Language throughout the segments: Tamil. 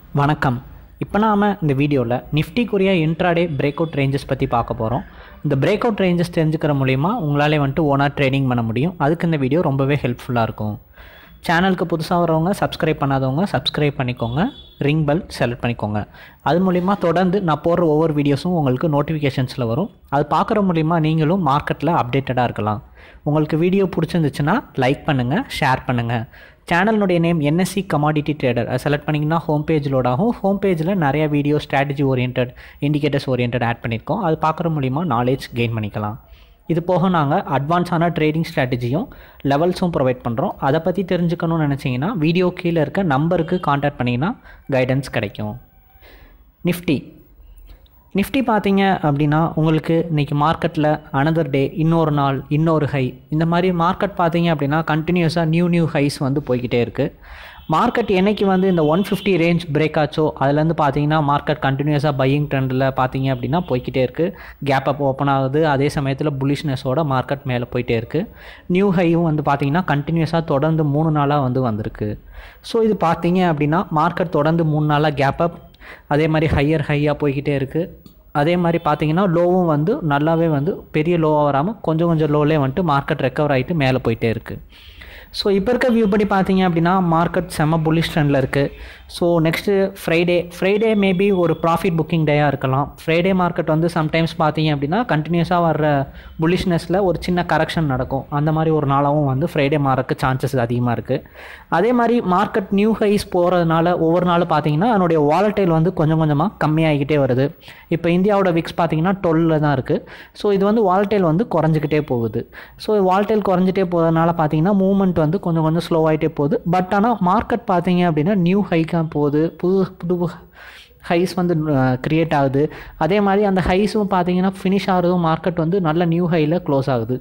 வணக்கம் இப்போ நாம் இந்த வீடியோவில் நிஃப்டிக்குரிய இன்ட்ராடே பிரேக் அவுட் ரேஞ்சஸ் பற்றி பார்க்க போகிறோம் இந்த பிரேக் அவுட் ரேஞ்சஸ் தெரிஞ்சுக்கிற மூலிமா உங்களாலே வந்துட்டு ஓனாக ட்ரேடிங் பண்ண முடியும் அதுக்கு இந்த வீடியோ ரொம்பவே ஹெல்ப்ஃபுல்லாக இருக்கும் சேனலுக்கு புதுசாக வரவங்க சப்ஸ்கிரைப் பண்ணாதவங்க சப்ஸ்கிரைப் பண்ணிக்கோங்க ரிங் பெல் செலக்ட் பண்ணிக்கோங்க அது மூலிமா தொடர்ந்து நான் போடுற ஒவ்வொரு வீடியோஸும் உங்களுக்கு நோட்டிஃபிகேஷன்ஸில் வரும் அது பார்க்குற மூலிமா நீங்களும் மார்க்கெட்டில் அப்டேட்டடாக இருக்கலாம் உங்களுக்கு வீடியோ பிடிச்சிருந்துச்சுன்னா லைக் பண்ணுங்கள் ஷேர் பண்ணுங்கள் சேனலினுடைய நேம் என்எஸ்சி கமாடிட்டி ட்ரேடர் அதை செலக்ட் பண்ணிங்கன்னா ஹோம் பேஜ் லோட் ஆகும் ஹோம் பேஜில் நிறைய video strategy orient indicators orient add பண்ணியிருக்கோம் அது பார்க்குற மூலிமா நாலேஜ் கெயின் பண்ணிக்கலாம் இது போக நாங்கள் அட்வான்ஸான ட்ரேடிங் ஸ்ட்ராட்டஜியும் லெவல்ஸும் ப்ரொவைட் பண்ணுறோம் அதை பற்றி தெரிஞ்சுக்கணும்னு நினச்சிங்கன்னா வீடியோ கீழே இருக்க நம்பருக்கு காண்டாக்ட் பண்ணிங்கன்னா கைடன்ஸ் கிடைக்கும் நிஃப்டி நிஃப்டி பார்த்தீங்க அப்படின்னா உங்களுக்கு இன்றைக்கி மார்க்கெட்டில் அனதர் டே இன்னொரு நாள் இன்னொரு ஹை இந்த மாதிரி மார்க்கெட் பார்த்தீங்க அப்படின்னா கண்டினியூஸாக நியூ நியூ ஹைஸ் வந்து போய்கிட்டே இருக்குது மார்க்கெட் என்னைக்கு வந்து இந்த ஒன் ஃபிஃப்டி ரேஞ்ச் பிரேக் ஆச்சோ அதுலேருந்து பார்த்தீங்கன்னா மார்க்கெட் கண்டினியூஸாக பையிங் ட்ரெண்டில் பார்த்தீங்க அப்படின்னா போய்கிட்டே இருக்குது கேப் அப் ஓப்பன் ஆகுது அதே சமயத்தில் புலிஷ்னஸோட மார்க்கெட் மேலே போயிட்டே இருக்குது நியூ ஹையும் வந்து பார்த்தீங்கன்னா கண்டினியூஸாக தொடர்ந்து மூணு நாளாக வந்து வந்திருக்கு ஸோ இது பார்த்தீங்க அப்படின்னா மார்க்கெட் தொடர்ந்து மூணு நாளாக கேப் அப் அதே மாதிரி ஹையர் ஹையாக போய்கிட்டே இருக்குது அதே மாதிரி பார்த்தீங்கன்னா லோவும் வந்து நல்லாவே வந்து பெரிய லோவாக வராமல் கொஞ்சம் கொஞ்சம் லோலே வந்துட்டு மார்க்கெட் ரெக்கவர் ஆகிட்டு மேலே போயிட்டே இருக்குது ஸோ இப்போ இருக்க வியூ படி பார்த்தீங்க அப்படின்னா மார்க்கெட் செம்ம புல்லிஷ் ட்ரெண்டில் இருக்குது so next Friday Friday maybe ஒரு ப்ராஃபிட் புக்கிங் டேயாக இருக்கலாம் ஃப்ரைடே மார்க்கெட் வந்து சம்டைம்ஸ் பார்த்தீங்க அப்படின்னா கண்டினியூஸாக வர்ற புல்லிஷ்னஸில் ஒரு சின்ன கரெக்ஷன் நடக்கும் அந்த மாதிரி ஒரு நாளாகவும் வந்து ஃப்ரைடே மாறக்கு சான்சஸ் அதிகமாக இருக்குது அதே மாதிரி மார்க்கெட் நியூ ஹைஸ் போகிறதுனால ஒவ்வொரு நாளும் பார்த்தீங்கன்னா அதனுடைய வாலட்டைல் வந்து கொஞ்சம் கொஞ்சமாக கம்மியாகிக்கிட்டே வருது இப்போ இந்தியாவோட விக்ஸ் பார்த்தீங்கன்னா டுவெல்ல தான் இருக்குது ஸோ இது வந்து வாலட்டைல் வந்து குறைஞ்சிக்கிட்டே போகுது ஸோ வாலட்டைல் குறைஞ்சிட்டே போகிறதுனால பார்த்தீங்கன்னா மூவ்மெண்ட் வந்து கொஞ்சம் கொஞ்சம் ஸ்லோ ஆகிட்டே போகுது பட் ஆனால் மார்க்கெட் பார்த்தீங்க அப்படின்னா நியூ ஹைக்காக போகுது புது புது ஹைஸ் வந்து க்ரியேட் ஆகுது அதே மாதிரி அந்த ஹைஸும் பார்த்தீங்கன்னா ஃபினிஷ் ஆகிறதும் மார்க்கெட் வந்து நல்ல நியூ ஹையில் க்ளோஸ் ஆகுது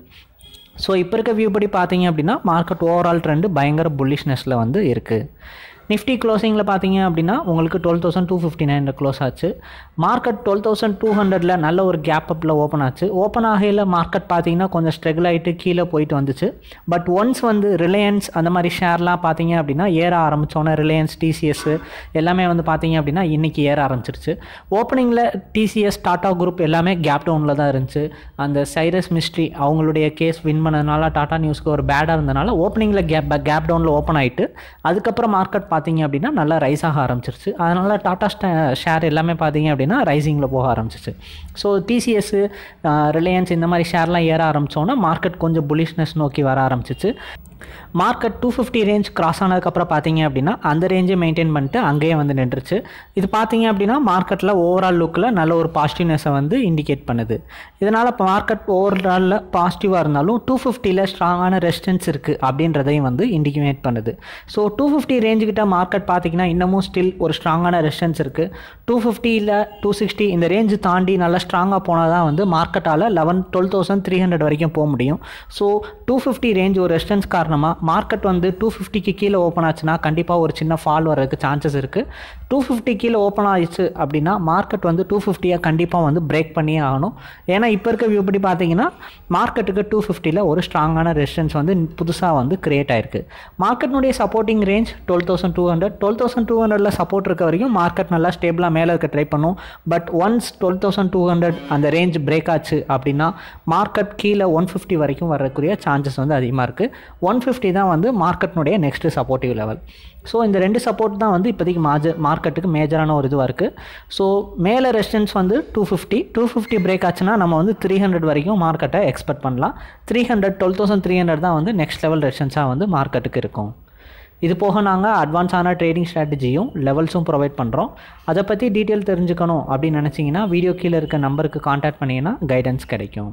ஸோ இப்போ இருக்க வியூ படி பார்த்தீங்க அப்படின்னா மார்க்கெட் ஓவரால் ட்ரெண்டு பயங்கர புல்லிஷ்னஸில் வந்து இருக்குது நிஃப்டி க்ளோசிங்கில் பார்த்தீங்க அப்படின்னா உங்களுக்கு டுவெல் தௌசண்ட் டூ ஃபிஃப்டி நைனில் க்ளோஸ் ஆச்சு மார்க்கெட் டுவெல் தௌசண்ட் டூ ஹண்ட்ரடில் நல்ல ஒரு கேப் அப்பில் ஓப்பன் ஆச்சு ஓப்பன் ஆகையில் மார்க்கெட் பார்த்தீங்கன்னா கொஞ்சம் ஸ்ட்ரகிள் ஆகிட்டு கீழே போயிட்டு வந்துச்சு பட் ஒன்ஸ் வந்து ரிலையன்ஸ் அந்த மாதிரி ஷேர்லாம் பார்த்தீங்க அப்படின்னா ஏற ஆரம்பித்தோன்னே ரிலையன்ஸ் டிசிஎஸ் எல்லாமே வந்து பார்த்தீங்க அப்படின்னா இன்றைக்கி ஏற ஆரம்பிச்சிருச்சு ஓப்பனிங்கில் டிசிஎஸ் டாடா குரூப் எல்லாமே கேப் டவுனில் தான் இருந்துச்சு அந்த சைரஸ் மிஸ்ட்ரி அவங்களுடைய கேஸ் வின் பண்ணதுனால டாடா நியூஸ்க்கு ஒரு பேடாக இருந்தனால ஓப்பனிங்கில் கேப் கேப் டவுனில் ஓப்பன் ஆகிட்டு அதுக்கப்புறம் மார்க்கெட் பார்த்தீங்க அப்படின்னா நல்லா ரைஸ் ஆக ஆரம்பிச்சிருச்சு அதனால் டாடா ஷேர் எல்லாமே பார்த்தீங்க அப்படின்னா ரைசிங்கில் போக ஆரம்பிச்சிச்சு ஸோ டிசிஎஸ்ஸு ரிலையன்ஸ் இந்த மாதிரி ஷேர்லாம் ஏற ஆரம்பித்தோன்னா மார்க்கெட் கொஞ்சம் புலிஷ்னஸ் நோக்கி வர ஆரம்பிச்சிச்சு market two fifty range cross ஆனதுக்கப்புறம் பார்த்தீங்க அப்படின்னா அந்த ரேஞ்சை மெயின்டைன் பண்ணிட்டு அங்கேயே வந்து நின்றுச்சு இது பார்த்தீங்க அப்படின்னா மார்க்கெட்டில் ஓவரால் லுக்கில் நல்ல ஒரு பாசிட்டிவ்னஸை வந்து இண்டிகேட் பண்ணுது இதனால் இப்போ மார்க்கெட் ஓவராலில் பாசிட்டிவாக இருந்தாலும் டூ ஃபிஃப்டியில் ஸ்ட்ராங்கான ரெசிஸ்டன்ஸ் இருக்குது அப்படின்றதையும் வந்து இண்டிகேட் பண்ணுது ஸோ டூ ஃபிஃப்டி ரேஞ்சுக்கிட்ட மார்க்கெட் பார்த்தீங்கன்னா இன்னமும் ஸ்டில் ஒரு ஸ்ட்ராங்கான ரெசிஸ்டன்ஸ் இருக்குது டூ ஃபிஃப்டியில் டூ சிக்ஸ்டி இந்த ரேஞ்சு தாண்டி நல்லா ஸ்ட்ராங்காக போனால் தான் வந்து மார்க்கெட்டால் eleven twelve thousand three hundred வரைக்கும் போக முடியும் ஸோ டூ ஃபிஃப்டி ரேஞ்ச் ஒரு ரெசிஸ்டன்ஸ் காரணமாக மார்க்கெட் வந்து டூ ஃபிஃப்டிக்கு கீழே ஓப்பன் ஆச்சுன்னா கண்டிப்பாக ஒரு சின்ன ஃபால் வர்றதுக்கு சான்சஸ் இருக்குது டூ ஃபிஃப்டி கீழே ஓப்பன் ஆயிடுச்சு அப்படின்னா மார்க்கெட் வந்து டூ ஃபிஃப்டியை கண்டிப்பாக வந்து பிரேக் பண்ணியே ஆகணும் ஏன்னா இப்போ இருக்க வியூ படி பார்த்தீங்கன்னா மார்க்கெட்டுக்கு டூ ஃபிஃப்டியில் ஒரு ஸ்ட்ராங்கான ரெசிஸ்டன்ஸ் வந்து புதுசாக வந்து கிரியேட் ஆயிருக்கு மார்க்கெட்னுடைய supporting range twelve thousand two hundred twelve thousand two ஹண்ட்ரடில் சப்போர்ட் இருக்க வரைக்கும் மார்க்கெட் நல்லா ஸ்டேபிளாக மேலே இருக்க ட்ரை பண்ணும் but once twelve thousand two hundred அந்த ரேஞ்ச் பிரேக் ஆச்சு அப்படின்னா மார்க்கெட் கீழே ஒன் ஃபிஃப்டி வரைக்கும் வரக்கூடிய சான்சஸ் வந்து அதிகமாக இருக்குது ஒன் ஃபிஃப்டி தான் வந்து மார்க்கெட்னுடைய நெக்ஸ்ட்டு சப்போர்ட்டிவ் லெவல் ஸோ இந்த ரெண்டு சப்போர்ட் தான் வந்து இப்போதைக்கு மாஜர் மார்க்கெட்டுக்கு மேஜரான ஒரு இதுவாக இருக்குது ஸோ மேலே ரெசிஸ்டன்ஸ் வந்து two fifty two fifty break ஆச்சுன்னா நம்ம வந்து த்ரீ ஹண்ட்ரட் வரைக்கும் மார்க்கெட்டை எக்ஸ்பெக்ட் பண்ணலாம் three hundred twelve thousand three hundred தான் வந்து நெக்ஸ்ட் லெவல் ரெசிஸ்டன்ஸாக வந்து மார்க்கெட்டுக்கு இருக்கும் இது போக நாங்கள் அட்வான்ஸான ட்ரேடிங் ஸ்ட்ராட்டஜியும் லெவல்ஸும் ப்ரொவைட் பண்ணுறோம் அதை பற்றி டீட்டெயில் தெரிஞ்சுக்கணும் அப்படின்னு நினச்சிங்கன்னா வீடியோ கீழே இருக்க நம்பருக்கு காண்டாக்ட் பண்ணிங்கன்னா கைடன்ஸ் கிடைக்கும்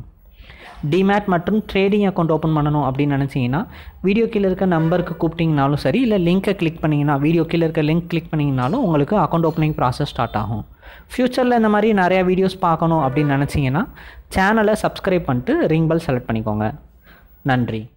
டிமேட் மற்றும் ட்ரேடிங் அக்கௌண்ட் ஓப்பன் பண்ணணும் அப்படின்னு நினச்சிங்கன்னா வீடியோ கீழே இருக்க நம்பருக்கு கூப்பிட்டிங்கனாலும் சரி இல்லை லிங்க்கை கிளிக் பண்ணிங்கன்னா வீடியோ கீழே இருக்க லிங்க் கிளிக் பண்ணிங்கனாலும் உங்களுக்கு அக்கௌண்ட் ஓப்பனிங் ப்ராசஸ் ஸ்டார்ட் ஆகும் ஃப்யூச்சரில் இந்த மாதிரி நிறையா வீடியோஸ் பார்க்கணும் அப்படின்னு நினச்சிங்கன்னா சேனலை சப்ஸ்கிரைப் பண்ணிட்டு ரிங் பெல் செலக்ட் பண்ணிக்கோங்க நன்றி